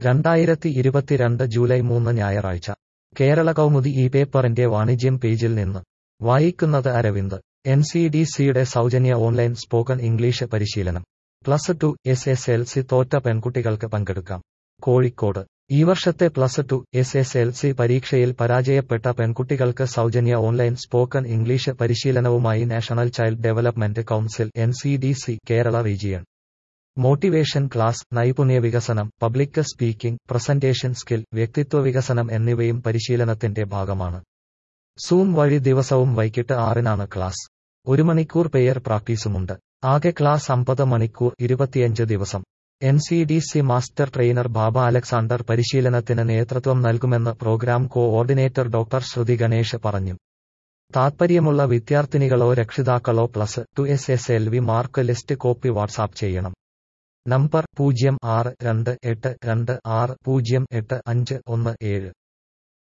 രണ്ടായിരത്തി ഇരുപത്തിരണ്ട് ജൂലൈ മൂന്ന് ഞായറാഴ്ച കേരള കൗമുദി ഈ പേപ്പറിന്റെ വാണിജ്യം പേജിൽ നിന്ന് വായിക്കുന്നത് അരവിന്ദ് എൻ സി ഡി സിയുടെ സൗജന്യ ഓൺലൈൻ സ്പോക്കൺ ഇംഗ്ലീഷ് പരിശീലനം plus two S S L C തോറ്റ പെൺകുട്ടികൾക്ക് പങ്കെടുക്കാം കോഴിക്കോട് ഈ വർഷത്തെ plus two S S L C പരീക്ഷയിൽ പരാജയപ്പെട്ട പെൺകുട്ടികൾക്ക് സൗജന്യ ഓൺലൈൻ സ്പോക്കൺ ഇംഗ്ലീഷ് പരിശീലനവുമായി national child development council N C D C Kerala region motivation class നൈപുണ്യ വികസനം പബ്ലിക് സ്പീക്കിംഗ് പ്രസന്റേഷൻ സ്കിൽ വ്യക്തിത്വ വികസനം എന്നിവയും പരിശീലനത്തിന്റെ ഭാഗമാണ് സൂം വഴി ദിവസവും വൈകിട്ട് ആറിനാണ് ക്ലാസ് ഒരു മണിക്കൂർ പെയർ പ്രാക്ടീസുമുണ്ട് ആകെ ക്ലാസ് അമ്പത് മണിക്കൂർ ഇരുപത്തിയഞ്ച് ദിവസം N C D C master trainer Baba Alexander പരിശീലനത്തിന് നേതൃത്വം നൽകുമെന്ന് programme coordinator doctor Shruthi Ganesh പറഞ്ഞു താത്പര്യമുള്ള വിദ്യാർത്ഥിനികളോ രക്ഷിതാക്കളോ plus two S S L V mark list copy WhatsApp ചെയ്യണം നമ്പർ പൂജ്യം ആറ് രണ്ട് എട്ട് രണ്ട് ആറ് പൂജ്യം എട്ട് അഞ്ച് ഒന്ന് ഏഴ്